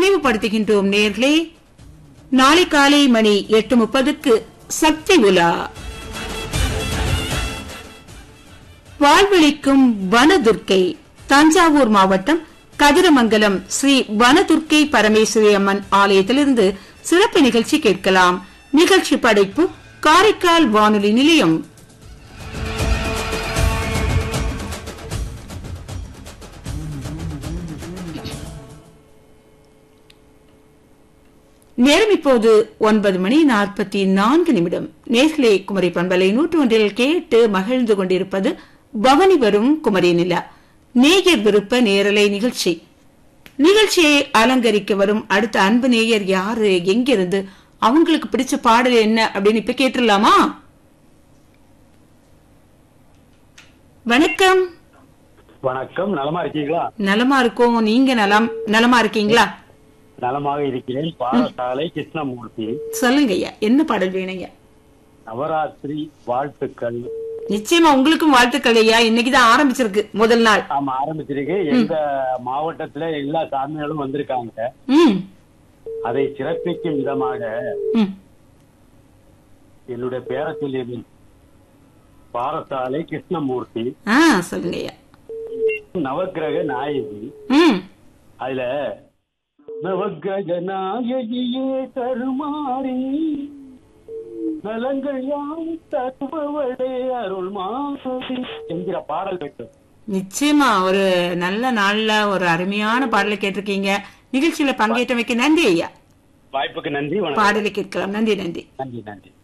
நினைவுபடுத்துகின்றோம் நேர்களே நாளை காலை மணி எட்டு முப்பதுக்கு சக்தி உலா வாழ்வளிக்கும் வனதுர்க்கை தஞ்சாவூர் மாவட்டம் கதிரமங்கலம் ஸ்ரீ வனதுர்க்கை பரமேஸ்வரி அம்மன் ஆலயத்திலிருந்து சிறப்பு நிகழ்ச்சி கேட்கலாம் நிகழ்ச்சி படைப்பு காரைக்கால் வானொலி நிலையம் நேரம் இப்போது ஒன்பது மணி நாற்பத்தி நான்கு நிமிடம் நேர்களே குமரி பண்பலை நூற்று ஒன்றில் கேட்டு மகிழ்ந்து கொண்டிருப்பது பவனி வரும் குமரி நிலா நேயர் விருப்ப நேரலை நிகழ்ச்சி நிகழ்ச்சியை அலங்கரிக்க வரும் அடுத்த அன்பு நேயர் யாரு எங்கிருந்து அவங்களுக்கு பிடிச்ச பாடல் என்ன அப்படின்னு இப்ப கேட்டுடலாமா வணக்கம் வணக்கம் நலமா இருக்கீங்களா நலமா இருக்கோம் நீங்க நலம் நலமா இருக்கீங்களா நலமாக இருக்கிறேன் பாடசாலை கிருஷ்ணமூர்த்தி சொல்லுங்க ஐயா என்ன பாடல் வேணுங்க நவராத்திரி வாழ்த்துக்கள் நிச்சயமா உங்களுக்கும் வாழ்த்துக்கள் ஐயா இன்னைக்குதான் ஆரம்பிச்சிருக்கு முதல் நாள் ஆமா ஆரம்பிச்சிருக்கு எங்க மாவட்டத்துல எல்லா சாமிகளும் வந்திருக்காங்க ம் அதை சிறப்பிக்கும் விதமாக ம் என்னுடைய பேரத்தில் பாரசாலை கிருஷ்ணமூர்த்தி ஆ சொல்லுங்க ஐயா நவக்கிரக நாயகி ம் அதுல நவக்கிரக நாயகியே தருமாறி நலங்கள் யாம் தருபவளே அருள் மாசி என்கிற பாடல் பெற்று நிச்சயமா ஒரு நல்ல நாள்ல ஒரு அருமையான பாடலை கேட்டிருக்கீங்க நிகழ்ச்சியில பங்கேற்றமைக்கு நன்றி ஐயா வாய்ப்புக்கு நன்றி வணக்கம் பாடலை கேட்கலாம் நன்றி நன்றி நன்றி நன்றி